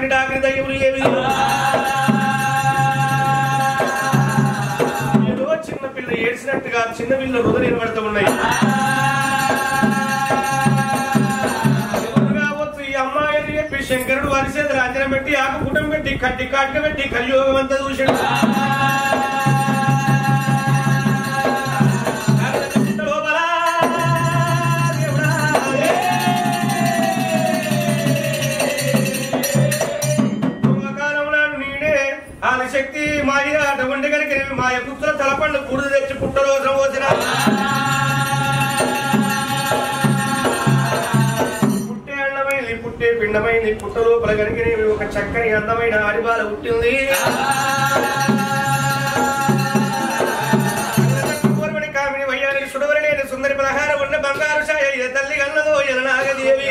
ఉన్నటువంటి డాకిరి దయ్యములు ఏవి ఏదో చిన్న పిల్ల ఏడ్చినట్టుగా చిన్న పిల్ల హృదయ నిలబడుతూ ఉన్నాయి ఎవరు కావచ్చు ఈ అమ్మాయి అని చెప్పి శంకరుడు వరిసేది రాజ్యం పెట్టి ఆకుపుటం పెట్టి కట్టి కాటుక పెట్టి కలియోగం అంతా చూసాడు లోపల దేవుడా, పూర్వకాలంలో నేనే ఆదిశక్తి మాయ అటువంటి కనుక మాయ పుత్ర తలపండు పురుడు తెచ్చి పుట్టరోజు పోసిన పుట్టే అండమైంది పుట్టే పిండమైంది పుట్ట లోపల కనుక ఒక చక్కని అందమైన ఆడిబాల పుట్టింది పూర్వని కామిని వయ్యాలని సుడవరలేని సుందరి పలహారం ఉన్న బంగారు ఛాయ ఏ తల్లి కన్నదో ఎలనాగదేవి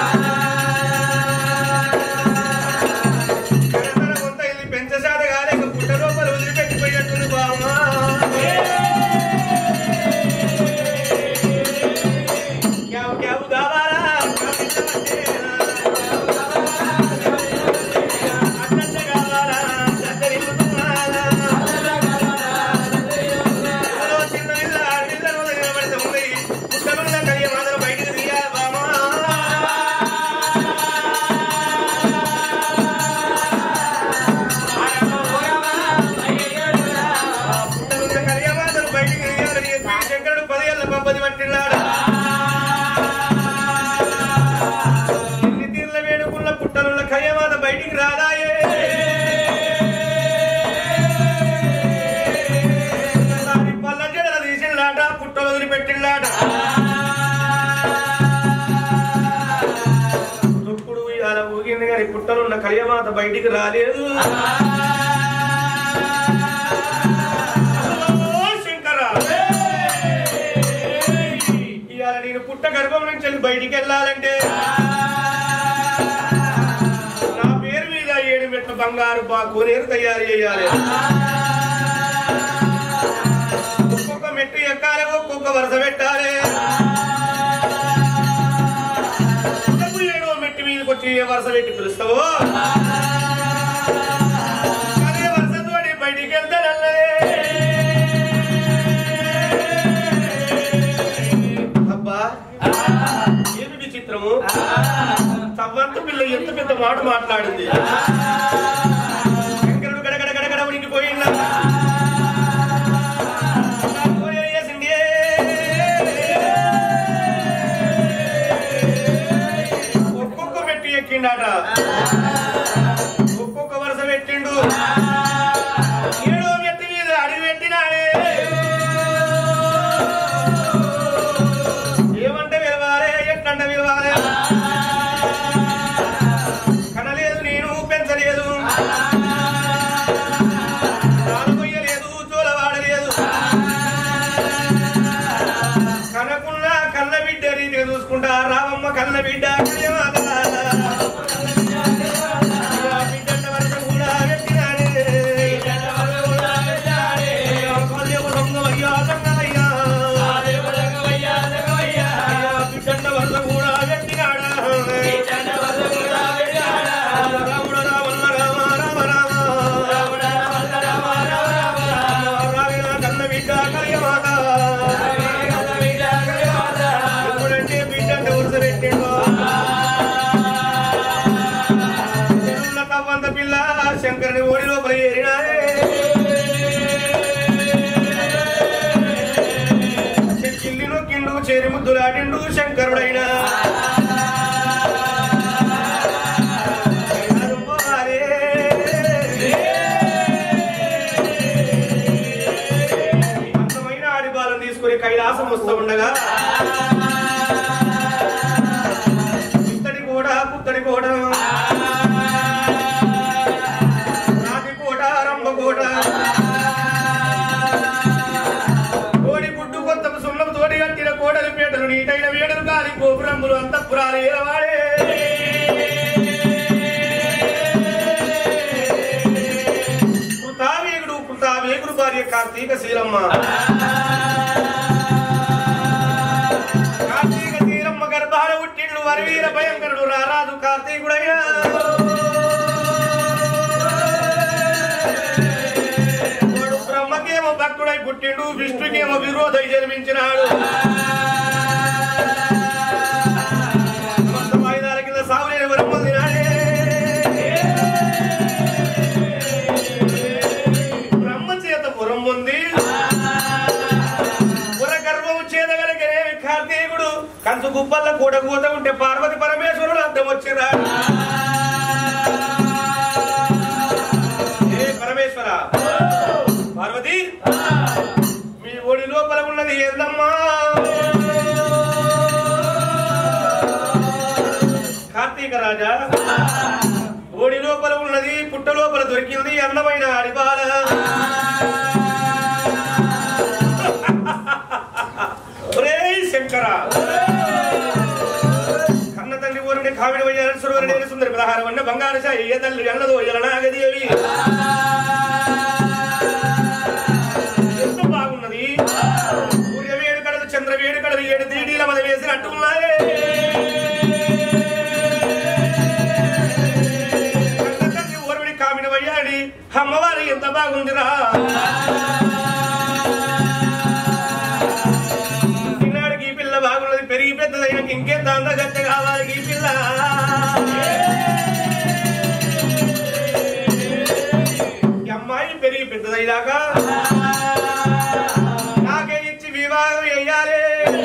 కనతన కొంత ఇది పెంచసాద కాలేక పుట్ట లోపల వదిలిపెట్టిపోయేట్టుంది బామ్మా క్యావు క్యావు కావాలా అట్లంటే కావాలా చక్కరిల్లుతున్నాలా పిల్లలు చిన్న పిల్ల ఆడపిల్లలు నిలబడితే ఉంది పుట్టనున్న కలియ మాత్రం బయటికి తీయాలి బామ్మా పుట్టనున్న కలియ మాత్రం బయటికి తీయాలని చెప్పి శంకరుడు పదేళ్ల పబ్బది పట్టినాడు ఎన్ని తీర్ల వేడుకున్న పుట్టనున్న కయ్యమాత బయటికి రాదాయే దాని పళ్ళ జడలు తీసిండాట పుట్ట వదిలిపెట్టిండాట దుప్పుడు అలా ఊగింది కానీ పుట్టనున్న కయ్యమాత బయటికి రాలేదు ఓ శంకరా ఇవాళ నేను పుట్ట గర్భం నుంచి వెళ్ళి బయటికి వెళ్ళాలంటే నా పేరు మీద ఏడు మెట్ల బంగారు బా కోనేరు తయారు చేయాలి ఒక్కొక్క మెట్టు ఎక్కాలి ఒక్కొక్క వరుస పెట్టాలి పుట్టకు ఏడో మెట్టు మీదకి వచ్చి ఏ వరుస పెట్టి పిలుస్తావో అదే వరుసతోటి బయటికి వెళ్తానల్లే అబ్బా ఏమి విచిత్రము తవ్వంత పిల్ల ఎంత పెద్ద మాట మాట్లాడింది శంకరుడు గడగడ గడగడ ఉనికిపోయిందా పోయేసింది. ఒక్కొక్క మెట్టు ఎక్కిండాట ఒక్కొక్క వరుస పెట్టిండు ఏడో మెట్టు మీద అడిగి పెట్టినాడే ఏమంటే విలవాలే ఎట్లంటే విలవాలే కనలేదు నేను పెంచలేదు నాలుగొయ్యలేదు చూలవాడలేదు కనకున్న కన్న బిడ్డ రీతిగా చూసుకుంటా రావమ్మ కన్న బిడ్డ కళ్యమాత. బిడ్డంట వరస కూడా పెట్టినాడే. కళ్యము రంగమయ్యా, రంగమయ్యా. బిడ్డంట వరస కూడా పెట్టినాడా. రాముడ రామన్న రామ రామ రామ. రావిన కన్న బిడ్డ కళ్యమాత. ఎప్పుడంటే బిడ్డంట వరుస పెట్టిండో. చెరువుల తవ్వంత పిల్ల శంకరుని ఓడి లోపల ఏరినాడే చెక్కిల్లి నొక్కిండు చేరి ముద్దులాడిండు శంకరుడైనా పోవాలే. అందమైన ఆడిబాలను తీసుకుని కైలాసం వస్తూ ఉండగా ఇత్తడి కూడా పుత్తడి కూడా రాతి కోట రంభ కోట కోడి గుడ్డు కొత్త సున్నం తోటి కట్టిన కోటలు పీటలు నీటైన వేడలు గాలి గోపురంబులు అంతఃపురాలు ఏలవాడే కృతావేగుడు కృతావేగుడు భార్య కార్తీక శీలమ్మ కార్తీక శీలమ్మ గర్భాల పుట్టిండు వరవీర భయంకరుడు రారాజు కార్తీకుడయ్యా పుట్టిండు విష్ణుకేమో విరోధ జన్మించినాడు సమస్త వాయిదాల కింద సాగులేని వరం పొందినాడే బ్రహ్మ చేత పురం పొంది పుర గర్భము చేదగలిగే కార్తీకుడు కంచు గుప్పల్ల కూడ కూత ఉంటే పార్వతి పరమేశ్వరుడు అర్థం వచ్చిరా ఏ పరమేశ్వర పార్వతి మీ ఒడి లోపల ఉన్నది ఏందమ్మా కార్తీక రాజా ఓడి లోపల ఉన్నది పుట్ట లోపల దొరికింది అందమైన అడిబాల ఒరేయ్ శంకర కన్న తల్లి ఊరుని కావిడి వయ్యారు సురవరుని సుందరి పదహారు వన్న బంగారు సాయి ఏ తల్లి అన్నదో ఎలనాగదేవి ఎంత బాగున్నది సూర్య వేడు కడలు చంద్ర వేడు కడలు ఏడు దీడీల మద వేసినట్టు ఉన్నాయి కన్న తల్లి ఊరుని కామిడి వయ్యాడి అమ్మవారి ఎంత బాగుందిరా పిల్లాడికి ఈ పిల్ల బాగున్నది పెరిగి పెద్దదైన ఇంకెంత అందగత్త కావాలి ఈ పిల్ల ఈ అమ్మాయి పెరిగి పెద్దదైనాక నాకే ఇచ్చి వివాహం వేయాలి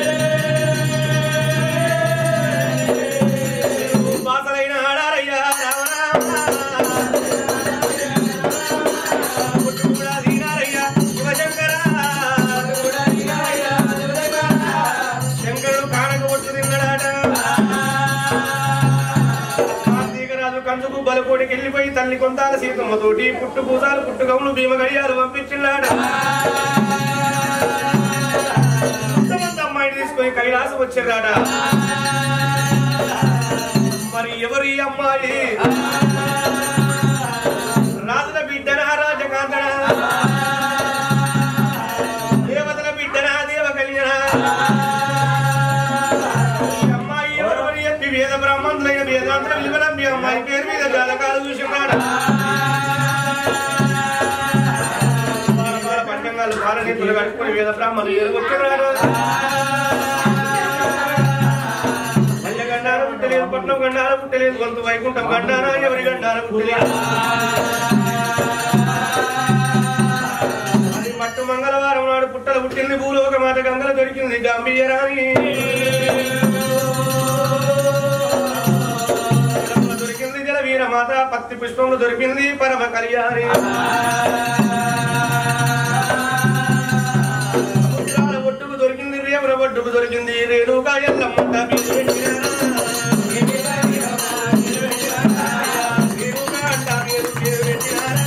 బాసలైన ఆడారయ్యా రామరామ పుట్టు కూడా దీనారయ్యా శివశంకర శంకరుడు కానక ఒట్టు తిన్నాడాట కార్తీకరాజు కంచుకు బలకోడికి వెళ్ళిపోయి తల్లి కొంతాల సీతమ్మతోటి పుట్టు పూసాలు పుట్టుగములు భీమ గడియాలు పంపించిన్నాడు ఇంతమంది అమ్మాయిని తీసుకొని కైలాసం వచ్చారాట మరి ఎవరి అమ్మాయి రాజుల బిడ్డనా రాజకాంతనా దేవతల బిడ్డనా దేవ కళ్యాణ ఈ అమ్మాయి ఎవరు అని చెప్పి వేద బ్రాహ్మణులైన వేదాంతర విలువలంబి అమ్మాయి పేరు మీద జాలకాలు చూసుకున్నాడు బాల బాల పంచంగాలు బాలనీతులు కట్టుకుని వేద బ్రాహ్మణులు ఎదుగుతున్నాడు మల్లె గండార పుట్టలేదు పట్నం గండార పుట్టలేదు గొంతు వైకుంఠం గండారా ఎవరి గండార పుట్టలేదు అది మట్టు మంగళవారం నాడు పుట్టల పుట్టింది భూలోక మాత గంగల దొరికింది గంభీరాని జలముల దొరికింది జల వీర మాత పత్తి పుష్పములు దొరికింది పరమ కళ్యాణి సముద్రాల ఒడ్డుకు దొరికింది రేవుల ఒడ్డుకు దొరికింది రేణుకా ఎల్లమ్మ మీరు పెట్టినారా? రేణుకా అంట మీరు పేరు పెట్టినారా?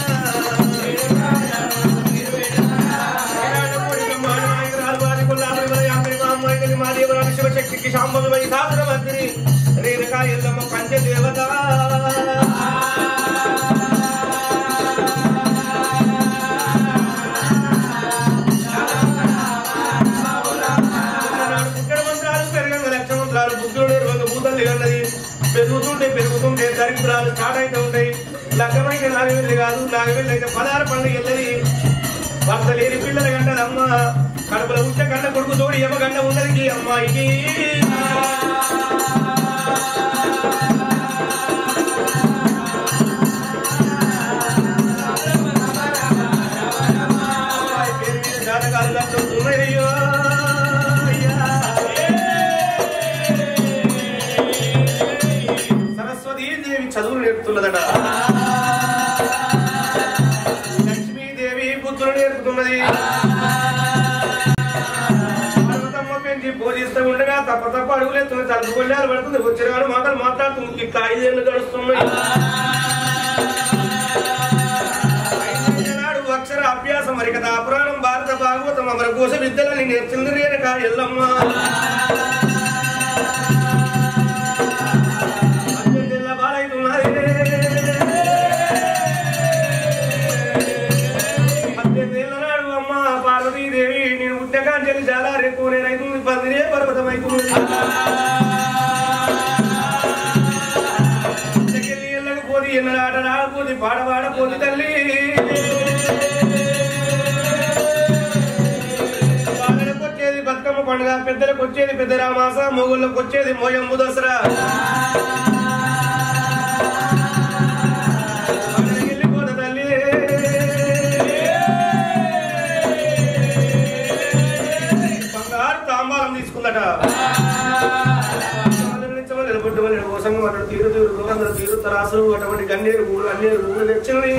శివశక్తికి శాంభవి వై సాధనమంత్రి రేణుకా ఎల్లమ్మ పంచదేవత ఇక్కడ మంత్రాలు పెరగంగ లక్ష మంత్రాలు బుద్ధుడు ఒక భూతల్లి అన్నది పెరుగుతుంటే పెరుగుతుంటే దరిద్రాలు స్టార్ట్ అయితే ఉంటాయి లగ్గమైతే నాగవెల్లి కాదు నాగవెల్లి అయితే పదహారు పండుగ వెళ్ళది భర్త లేని పిల్లల గంటదమ్మ కడుపులో ఉంటే గంట కొడుకు తోడు ఎమ గంట ఉన్నది ఈ అమ్మాయికి అమ్మాయి పేరు మీద జాతకాలు కట్టుతున్నాయో సరస్వతీ దేవి చదువులు నేర్పుతున్నదట లక్ష్మీదేవి బుద్ధులు నేర్పుతున్నది పార్వతమ్మ పెంచి పూజిస్తూ ఉండగా తప్ప తప్ప అడుగులేస్తుంది తలుపు కొల్లాలు పడుతుంది వచ్చిన మాటలు మాట్లాడుతుంది ఇట్లా ఐదేళ్ళు గడుస్తున్నాయి నాడు అక్షర అభ్యాసం మరి కదా పురాణం భారత భాగవతం అమర కోశ విద్యలని నేర్చింది రేణుక ఎల్లమ్మ పద్దెనిమిదేళ్ల బాలైతున్నది. పద్దెనిమిదేళ్ల నాడు అమ్మ పార్వతీదేవి నేను ఉద్యోగాంజలి చాలా రేపు నేనైతుంది పదినే పర్వతమైతుంది ఇంతకెళ్ళి వెళ్ళకపోతే ఎన్నడాట రాకపోతే పాడవాడపోతే తల్లి పండుగ పెద్దలకు వచ్చేది పెద్ద రామాస మొగుళ్ళకు వచ్చేది మోయమ్ము దసరా పండగకి వెళ్ళిపోత తల్లి బంగారు తాంబాలం తీసుకుందట నిలబొట్టుమని కోసం అతడు తీరు తీరు అందరూ తీరు తరాసులు అటువంటి గన్నేరు పూలు అన్నేరు పూలు తెచ్చింది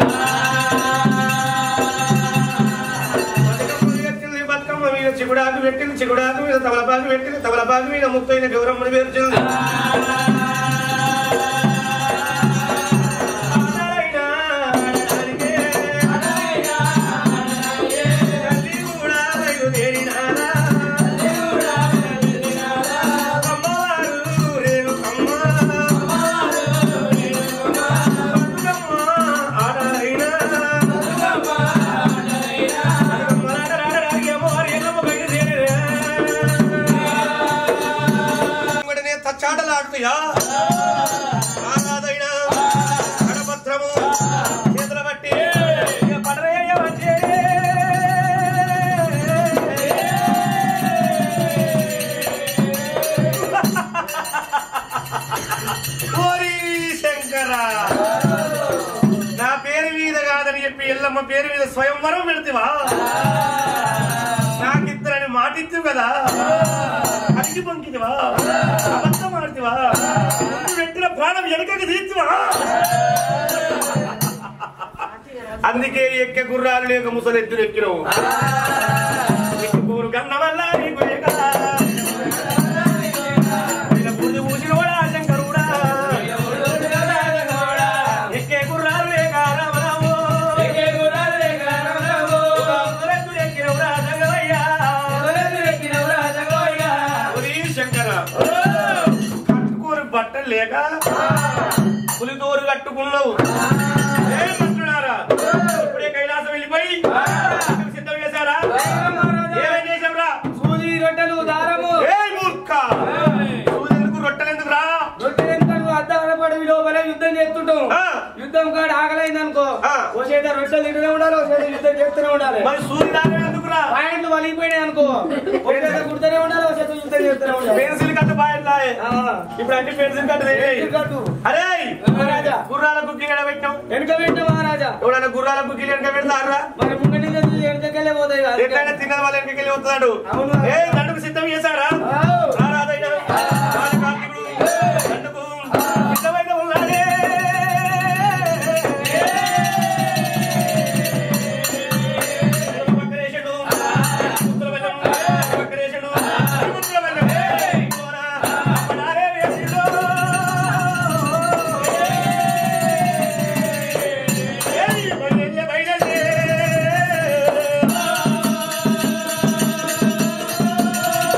బతుకమ్మలు తెచ్చింది బతుకమ్మ మీద చిగుడాకు పెట్టింది చిగుడాకు మీద తమలపాకు పెట్టింది తమలపాకు మీద ముత్తైన గౌరమ్మని పేర్చింది ఆడాయినా, ఆడడానికే. తల్లి కూడా బయలుదేరినారా. అమ్మవారు రేణుకమ్మ. బతుకమ్మ ఆడాయినా. వెంటనే తచ్చాటలాడుతాయా ఆరాధైన గణపత్రము చేతుల బట్టి ఇక పడవేయవచ్చే. ఓరి శంకర నా పేరు మీద కాదని చెప్పి ఎల్లమ్మ పేరు మీద స్వయంవరం పెడతావా నాకిద్దరని మాటిచ్చు కదా అడిగి పంకిదివా అబద్ధం ఆడుతివా ముందు పెట్టిన ప్రాణం వెనకకి తీర్చువా అందుకే ఎక్కే గుర్రాలు లేక ముసలెద్దులు ఎక్కినవు ఎక్కుకూరు కన్న వల్ల నీకు లేక ఇలా బుద్ధి పూసినోడా శంకరుడా ఎక్కే గుర్రాలు లేక రామరావు ముసలెద్దులు ఎక్కినవురా జగవయ్యా ఒరి శంకర కట్టుకోరు బట్టలు లేక పులితోరు కట్టుకున్నావు ఏ మంత్రులారా ఇప్పుడే కైలాసం వెళ్ళిపోయి సిద్ధం చేశారా ఏమేం చేశావురా సూది రొట్టెలు దారము ఏ మూర్ఖ సూదెందుకు రొట్టెలెందుకు రా రొట్టెలు అద్దాలపడి లోపల యుద్ధం చేస్తుంటాం ఆ. యుద్ధం కాడ ఆకలైంది అనుకో ఆ. ఓ చేత రొట్టెలు తింటూనే ఉండాలి ఓ చేత యుద్ధం చేస్తూనే ఉండాలి మరి సూర్యుడు ఎందుకు రా పాయింట్లు వలిగిపోయినాయి అనుకో ఒక చేత కుడుతూనే ఉండాలి ఒక చేత యుద్ధం చేస్తూనే ఉండాలి పెన్సిల్ కట్టు బాయ్ ఆ. ఇప్పుడు అంటే పెన్సిల్ కట్టు పెన్సిల్ కట్టు. అరే మహారాజా. గుర్రాల కుక్కి ఎక్కడ పెట్టాం వెనుక పెట్టిన మహారాజా ఎవడన్నా గుర్రాల కుక్కీలు వెనక పెడతారా మరి ముంగటి వెనకకెళ్ళే పోతాయి కదా ఎట్లయినా తిన్నది వాళ్ళ వెనకకి వెళ్ళి వస్తున్నాడు అవును. ఏ దండుకు సిద్ధం చేశారా ఆవ్. రారాదైనా బాలకార్తికుడు దండుకు సిద్ధమైన ఉన్నాడే పక్కనేసాడు. ముద్దుల బెల్లం. పక్కనేసాడు. ముద్దుల బెల్లం. ఇంకోరా. అప్పడారే వేసిండు. ఏయ్, బయలుదేరి, బయలుదేరి.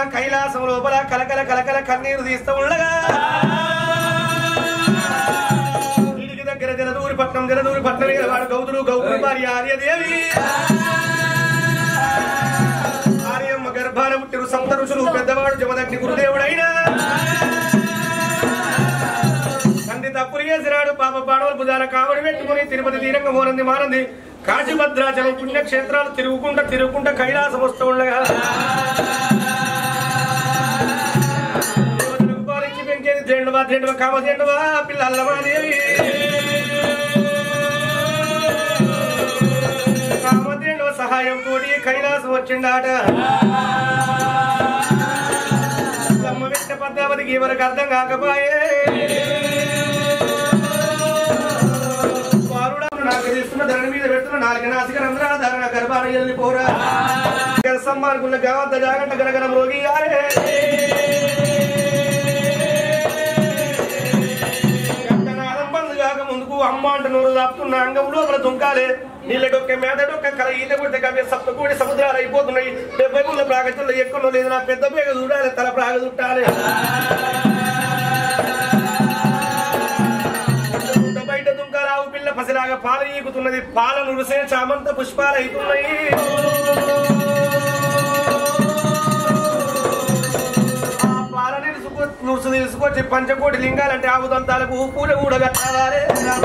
కైలాసం లోపల కలకల కలకల కన్నీరు తీస్తూ ఉండగా వీడికి దగ్గర జలదూరి పట్నం జలదూరి పట్నం మీద వాడు గౌతుడు గౌతుడు భార్య ఆర్యదేవి ఆర్యమ్మ గర్భాన పుట్టిరు సప్త ఋషులు పెద్దవాడు జమదగ్ని గురుదేవుడైనా తండ్రి తప్పులు చేసినాడు పాప పాడవలు భుజాన కావడి పెట్టుకుని తిరుపతి తీరంగ మోనంది మానంది కాశీభద్రాచలం పుణ్యక్షేత్రాలు తిరుగుకుంటా తిరుగుకుంటా కైలాసం వస్తూ ఉండగా దేవతలకు పాలించి పెంచేది జెండువా జెండువా కామ జెండువా పిల్లల్లమాదేవి కామధేనువ సహాయం తోటి కైలాసం వచ్చిండాట అమ్మ వెంట పద్మావతికి ఎవరికి అర్థం కాకపోయే వారుడా నాకు తీస్తున్న ధరణ మీద పెడుతున్న నాలుగు నాసిక రంధ్రా ధరణ గర్భాన వెళ్ళిపోరా సమ్మానుకున్న గవంత జాగంట గనగన మోగి కాక ముందుకు అమ్మ అంట నూరు దాపుతున్న అంగం లోపల దుంకాలే నీళ్ళ డొక్క మేత డొక్క కల ఈత కొడితే కవి సప్త కూడి సముద్రాలు అయిపోతున్నాయి డెబ్బై ముళ్ళ ప్రాగతుల్లో ఎక్కువ లేదు నా పెద్ద పేగ చూడాలి తల ప్రాగ చుట్టాలి గుడ్డ బయట దుంకారావు పిల్ల పసిలాగా పాల ఈగుతున్నది పాల నురిసే చామంత పుష్పాలు అవుతున్నాయి ఆ పాల నిలుసుకో నురుసు నిలుసుకొచ్చి పంచకోటి లింగాలంటే ఆవుదంతాలకు పూల కూడా కట్టాలి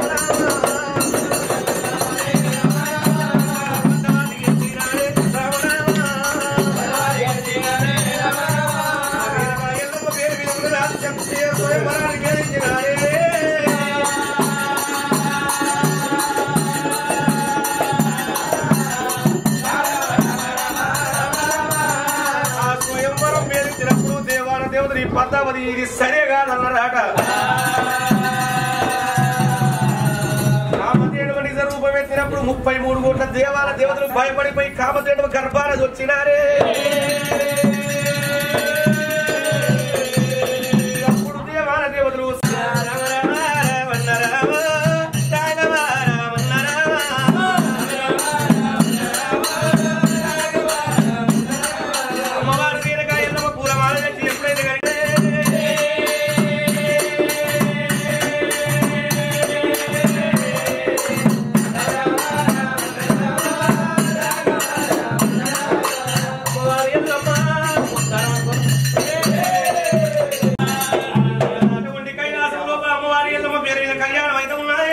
ఆ స్వయంవరం పేరించినప్పుడు దేవాన దేవతలు ఈ పద్మావతి ఇది సరే కాదన్నారట కామధేనువ నిజ రూపం ఎత్తినప్పుడు ముప్పై మూడు కోట్ల దేవాల దేవతలు భయపడిపోయి కామధేనువ గర్భాన వచ్చినారే అప్పుడు దేవాల దేవతలు రామ రామ రావణ రామ, రాఘవ రామన్న రామ. అమ్మవారు తీరగా ఎల్లమ్మ పూలమాల కట్టి ఎప్పుడైతే కడిగితే అమ్మవారు ఎల్లమ్మ అటువంటి కైలాసం లోపల అమ్మవారి ఎల్లమ్మ పేరు మీద కళ్యాణం అయితే ఉన్నది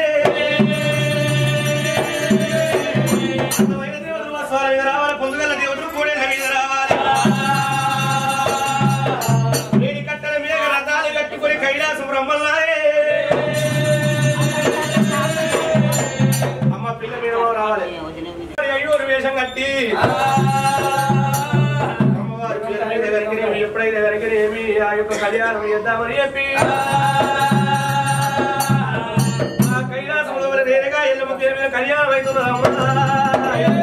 అందమైన దేవతలు వస్త్రాల మీద రావాలి పొందుగల దేవతలు కోడేళ్ళ మీద రావాలి వేడి కట్టల మీద రథాలు కట్టుకొని కైలాసం రమ్మల్లాయే అమ్మ పిల్ల మీద రావాలి మరి అయ్యోరు వేషం కట్టి అమ్మవారి పేరు మీద వెనకనేమి ఎప్పుడైతే వెనకనేమి ఆ యొక్క కళ్యాణం చేద్దామని చెప్పి ఆ కైలాసంలో మరి నేరుగా ఎల్లమ్మ పేరు మీద కళ్యాణం అవుతున్నది అమ్మ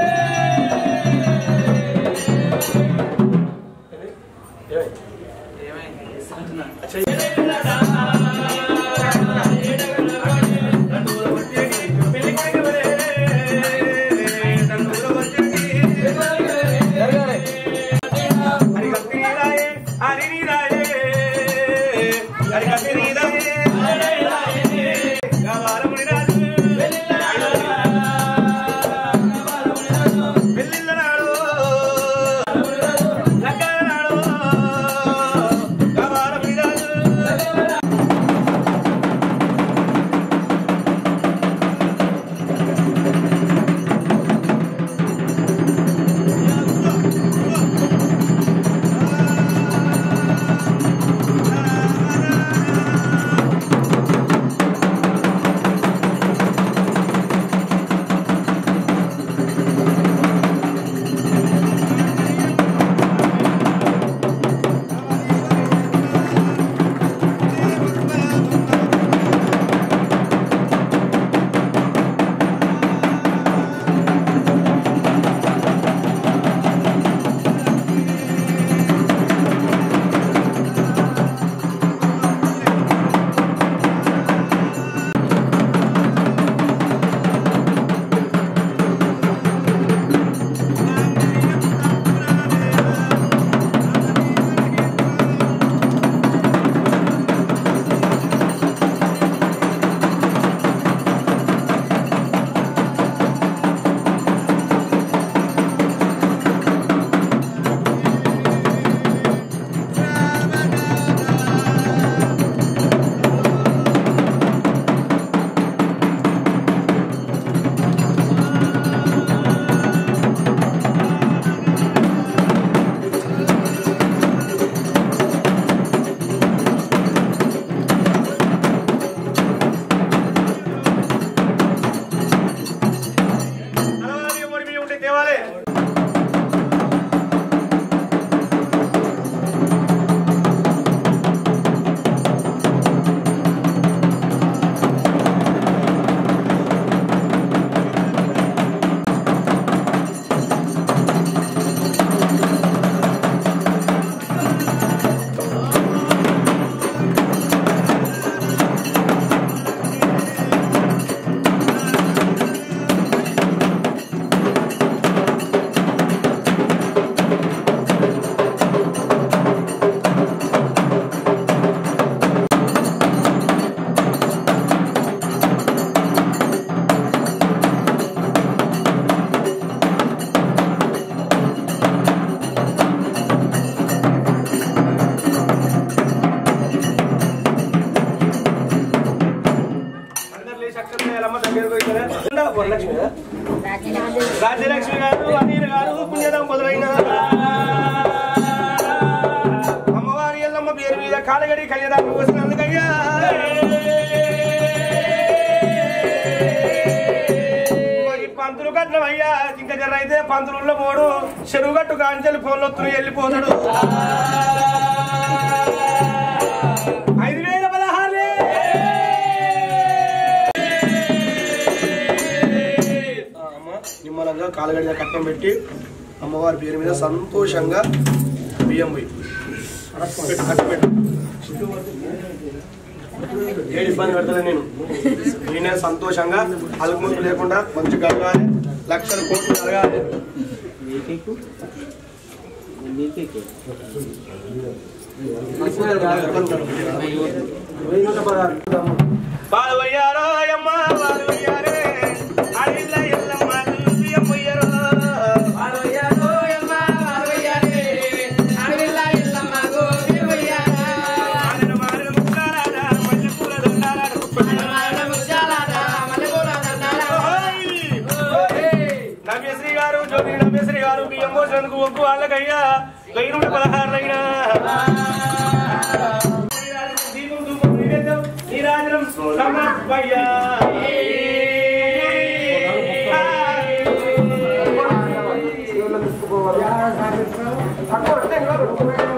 రాజ్యలక్ష్మి గారు అనిల్ గారు పుణ్యదంపతులైన అమ్మవారి ఎల్లమ్మ పేరు మీద కాలగడి కళ్యాణం వచ్చినందుకయ్యా ఈ పంతులు కట్టినవయ్యా ఇంకా జర అయితే పంతులున్న పోడు చెరువు గట్టు కాంచెలు పొల్లొత్తులు వెళ్ళిపోతాడు ఐదు వేల పదహారులే ఆ అమ్మ నిమ్మలంగా కాలగడిగా కట్నం పెట్టి అమ్మవారి పేరు మీద సంతోషంగా బియ్యం పోయి పెట్టు, కట్టు పెట్టు. ఏడు ఇబ్బంది పెడతాను నేను నేనే సంతోషంగా అలుగుములు లేకుండా మంచి కలగాలి లక్షల కోట్లు కలగాలి పాలు పోయారో అమ్మ పాలు పోయారే అడిల్ల ఎల్లమ్మ బియ్యం పోయారో ఆనన మానన ముక్కారాడ మల్లె పూల దండారాడ నవ్యశ్రీ గారు జ్యోతి నవ్యశ్రీ గారు బియ్యం పోసినందుకు ఒగ్గు వాళ్ళకయ్యా వెయ్యి నుండి పదహారులైనా దీపం ధూపం నివేద్యం నీరాజనం సమర్పయ్యా అక్కడ